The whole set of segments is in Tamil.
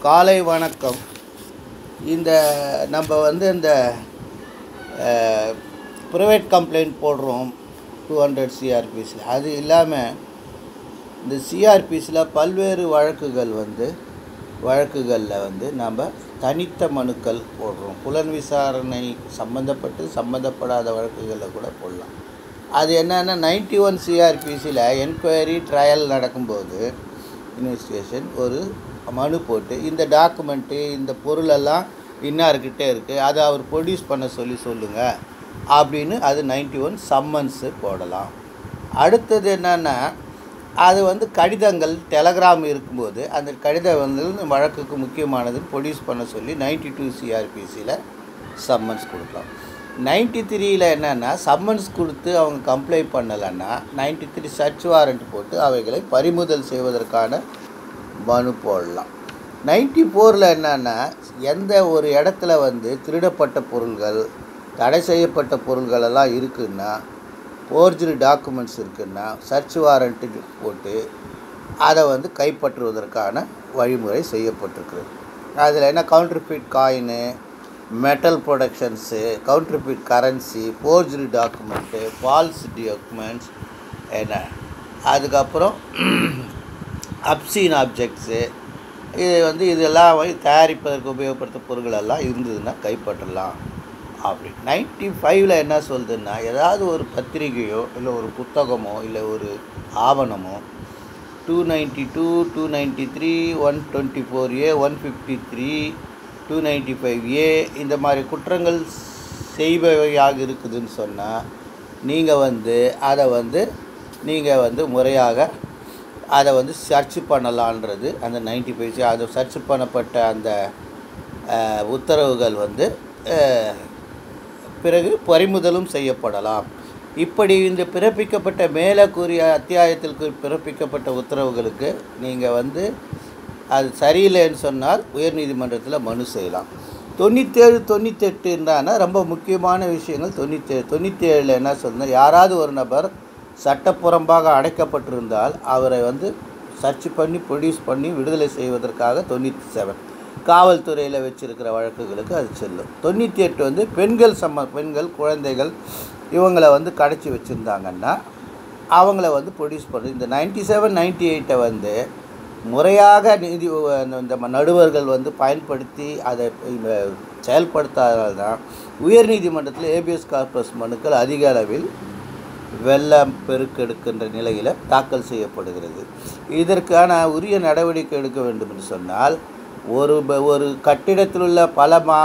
காலை வணக்கம் இந்த நம்ம வந்து இந்த ப்ரைவேட் கம்ப்ளைண்ட் போடுறோம் டூ ஹண்ட்ரட் சிஆர்பிஸில் அது இல்லாமல் இந்த சிஆர்பிஸில் பல்வேறு வழக்குகள் வந்து வழக்குகளில் வந்து நம்ம தனித்த மனுக்கள் போடுறோம் புலன் விசாரணை சம்மந்தப்பட்டு சம்மந்தப்படாத வழக்குகளில் கூட போடலாம் அது என்னென்னா நைன்டி ஒன் சிஆர்பிசியில் என்கொயரி ட்ரையல் நடக்கும்போது இன்வெஸ்டிகேஷன் ஒரு மனு போட்டு இந்த டாக்குமெண்ட்டு இந்த பொருளெல்லாம் இன்னார்கிட்ட இருக்குது அதை அவர் ப்ரொடியூஸ் பண்ண சொல்லி சொல்லுங்கள் அப்படின்னு அது நைன்டி ஒன் சம்மன்ஸு போடலாம் அடுத்தது என்னென்னா அது வந்து கடிதங்கள் டெலகிராம் இருக்கும்போது அந்த கடிதம் வந்து இந்த வழக்குக்கு முக்கியமானது ப்ரொடியூஸ் பண்ண சொல்லி நைன்டி டூ சிஆர்பிசியில் சம்மன்ஸ் கொடுக்கலாம் நைன்டி த்ரீயில் என்னென்னா சம்மன்ஸ் கொடுத்து அவங்க கம்ப்ளைண்ட் பண்ணலைன்னா நைன்டி த்ரீ சர்ச் வாரண்ட் போட்டு அவைகளை பறிமுதல் செய்வதற்கான மனு போடலாம் நைன்டி ஃபோரில் என்னென்னா எந்த ஒரு இடத்துல வந்து திருடப்பட்ட பொருள்கள் தடை செய்யப்பட்ட பொருள்கள் எல்லாம் இருக்குன்னா ஃபோர்ஜரி டாக்குமெண்ட்ஸ் இருக்குன்னா சர்ச் வாரண்ட்டு போட்டு அதை வந்து கைப்பற்றுவதற்கான வழிமுறை செய்யப்பட்டிருக்கிறது அதில் என்ன counterfeit coin metal productions counterfeit currency forgery document false documents என்ன அதுக்கப்புறம் அப்சீன் ஆப்ஜெக்ட்ஸு இது வந்து இதெல்லாம் வந்து தயாரிப்பதற்கு உபயோகப்படுத்த பொருட்களெல்லாம் இருந்ததுன்னா கைப்பற்றலாம் அப்படி நைன்டி ஃபைவ்ல என்ன சொல்லுதுன்னா ஏதாவது ஒரு பத்திரிகையோ இல்லை ஒரு புத்தகமோ இல்லை ஒரு ஆவணமோ two ninety two two ninety three one twenty four A one fifty three two ninety five A இந்த மாதிரி குற்றங்கள் செய்பவையாக இருக்குதுன்னு சொன்னால் நீங்கள் வந்து அதை வந்து நீங்கள் வந்து முறையாக அதை வந்து சர்ச் பண்ணலான்றது அந்த நைன்டி ஃபைவ் அது சர்ச் பண்ணப்பட்ட அந்த உத்தரவுகள் வந்து பிறகு பறிமுதலும் செய்யப்படலாம் இப்படி இந்த பிறப்பிக்கப்பட்ட மேலே கூறிய அத்தியாயத்திற்கு பிறப்பிக்கப்பட்ட உத்தரவுகளுக்கு நீங்கள் வந்து அது சரியில்லைன்னு சொன்னால் உயர்நீதிமன்றத்தில் மனு செய்யலாம் தொண்ணூற்றேழு தொண்ணூத்தெட்டுன்றானா ரொம்ப முக்கியமான விஷயங்கள் தொண்ணூற்றேழு தொண்ணூற்றேழில் என்ன சொன்னால் யாராவது ஒரு நபர் சட்டப்புறம்பாக அடைக்கப்பட்டிருந்தால் அவரை வந்து சர்ச் பண்ணி ப்ரொடியூஸ் பண்ணி விடுதலை செய்வதற்காக தொண்ணூற்றி செவன் காவல்துறையில் வச்சுருக்கிற வழக்குகளுக்கு அது செல்லும் தொண்ணூற்றி எட்டு வந்து பெண்கள் சம்ம பெண்கள் குழந்தைகள் இவங்களை வந்து கடைச்சி வச்சுருந்தாங்கன்னா அவங்கள வந்து ப்ரொடியூஸ் பண்ணுறது இந்த நைன்டி செவன் நைன்டி எயிட்டை வந்து முறையாக நீதி இந்த நடுவர்கள் வந்து பயன்படுத்தி அதை செயல்படுத்தாததால் தான் உயர்நீதிமன்றத்தில் ஏபிஎஸ் கார்பஸ் மனுக்கள் அதிக அளவில் வெள்ளம் பெருக்கெடுக்கின்ற நிலையில் தாக்கல் செய்யப்படுகிறது இதற்கான உரிய நடவடிக்கை எடுக்க வேண்டும் என்று சொன்னால் ஒரு ஒரு கட்டிடத்தில் உள்ள பல மா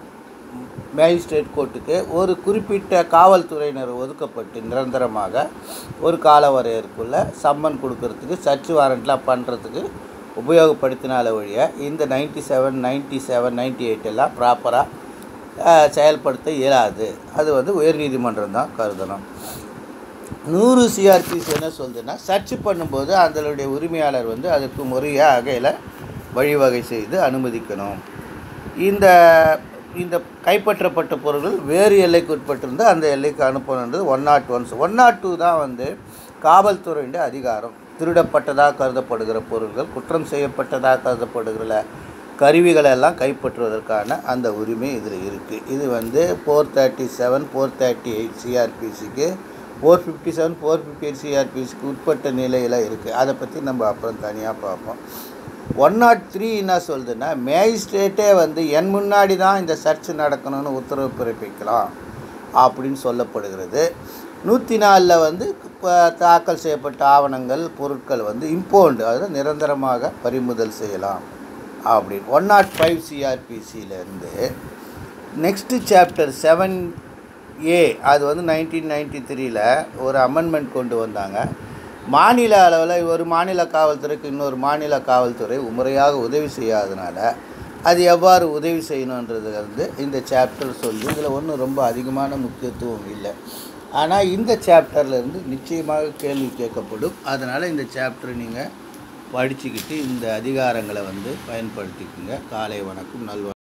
மேஜிஸ்ட்ரேட் கோர்ட்டுக்கு ஒரு குறிப்பிட்ட காவல்துறையினர் ஒதுக்கப்பட்டு நிரந்தரமாக ஒரு கால வரையறுக்குள்ள சம்மன் கொடுக்கறதுக்கு சர்ச் வாரண்ட்லாம் பண்ணுறதுக்கு உபயோகப்படுத்தினால வழிய இந்த ninety seven ninety seven ninety eight எல்லாம் ப்ராப்பராக செயல்படுத்த இயலாது அது வந்து உயர்நீதிமன்றம் தான் கருதணும் நூறு சிஆர்பிசி என்ன சொல்லுதுன்னா சர்ச் பண்ணும்போது அதனுடைய உரிமையாளர் வந்து அதுக்கு முறையாக வகையில் வழிவகை செய்து அனுமதிக்கணும் இந்த இந்த கைப்பற்றப்பட்ட பொருட்கள் வேறு எல்லைக்கு உட்பட்டிருந்து அந்த எல்லைக்கு அனுப்பணுன்றது one nought ones one nought two தான் வந்து காவல்துறையின் அதிகாரம் திருடப்பட்டதாக கருதப்படுகிற பொருட்கள் குற்றம் செய்யப்பட்டதாக கருதப்படுகிற கருவிகளை எல்லாம் கைப்பற்றுவதற்கான அந்த உரிமை இதில் இருக்குது இது வந்து four thirty seven four thirty eight சிஆர்பிசிக்கு four fifty seven four fifty eight சிஆர்பிசிக்கு உட்பட்ட நிலையில் இருக்குது அதை பற்றி நம்ம அப்புறம் தனியாக பார்ப்போம் ஒன் நாட் த்ரீ என்ன சொல்லுதுன்னா மேஜிஸ்ட்ரேட்டே வந்து என் முன்னாடி தான் இந்த சர்ச் நடக்கணும்னு உத்தரவு பிறப்பிக்கலாம் அப்படின்னு சொல்லப்படுகிறது நூற்றி நாலில் வந்து இப்போ தாக்கல் செய்யப்பட்ட ஆவணங்கள் பொருட்கள் வந்து இம்போண்டு அதாவது நிரந்தரமாக பறிமுதல் செய்யலாம் அப்படின்னு ஒன் நாட் ஃபைவ் சிஆர்பிசியிலேருந்து நெக்ஸ்ட்டு சாப்டர் செவன் ஏ அது வந்து நைன்டீன் நைன்டி த்ரீயில் ஒரு அமெண்ட்மெண்ட் கொண்டு வந்தாங்க மாநில அளவில் ஒரு மாநில காவல்துறைக்கு இன்னொரு மாநில காவல்துறை முறையாக உதவி செய்யாதனால அது எவ்வாறு உதவி செய்யணுன்றது வந்து இந்த சாப்டர் சொல்லி இதில் ஒன்றும் ரொம்ப அதிகமான முக்கியத்துவம் இல்லை ஆனால் இந்த சாப்டர்லேருந்து நிச்சயமாக கேள்வி கேட்கப்படும் அதனால் இந்த சாப்டரை நீங்கள் படிச்சுக்கிட்டு இந்த அதிகாரங்களை வந்து பயன்படுத்திக்கோங்க காலை வணக்கம் நல்வ